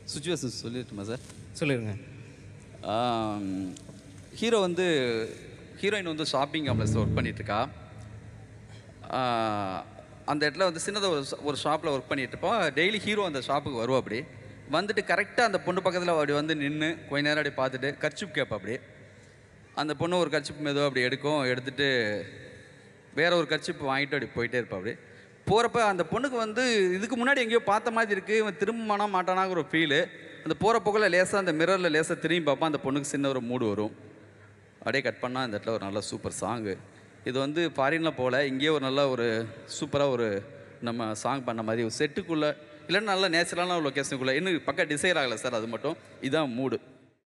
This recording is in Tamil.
சுச்சுவேஷன் சொல்லிட்டுமா சார் சொல்லிடுங்க ஹீரோ வந்து ஹீரோயின் வந்து ஷாப்பிங் காம்ப்ளெக்ஸில் ஒர்க் பண்ணிகிட்ருக்கா அந்த இடத்துல வந்து சின்னதாக ஒரு ஷா- ஒரு ஷாப்பில் ஒர்க் பண்ணிகிட்ருப்பா டெய்லி ஹீரோ அந்த ஷாப்புக்கு வருவா அப்படி வந்துட்டு கரெக்டாக அந்த பொண்ணு பக்கத்தில் அப்படி வந்து நின்று கொஞ்ச நேரம் அப்படி பார்த்துட்டு கர்ச்சிப் கேட்பா அப்படி அந்த பொண்ணு ஒரு கர்ச்சிப் மெதுவாக அப்படி எடுக்கும் எடுத்துட்டு வேற ஒரு கர்ச்சிப் வாங்கிட்டு அப்படி போயிட்டே இருப்பா அப்படி போகிறப்ப அந்த பொண்ணுக்கு வந்து இதுக்கு முன்னாடி எங்கேயோ பார்த்த மாதிரி இருக்குது இவன் திரும்பமானா மாட்டானாங்கிற ஒரு ஃபீலு அந்த போகிற போக்கில் லேசாக அந்த மிரரில் லேசாக திரும்பி பார்ப்பா அந்த பொண்ணுக்கு சின்ன ஒரு மூடு வரும் அப்படியே கட் பண்ணால் இந்த இடத்துல ஒரு நல்ல சூப்பர் சாங்கு இது வந்து ஃபாரினில் போகல இங்கேயே ஒரு நல்ல ஒரு சூப்பராக ஒரு நம்ம சாங் பண்ண மாதிரி ஒரு செட்டுக்குள்ளே இல்லைன்னா நல்ல நேச்சுரலான ஒரு லொக்கேஷனுக்குள்ளே இன்னும் பக்கம் டிசைர் ஆகலை சார் அது மட்டும் இதுதான் மூடு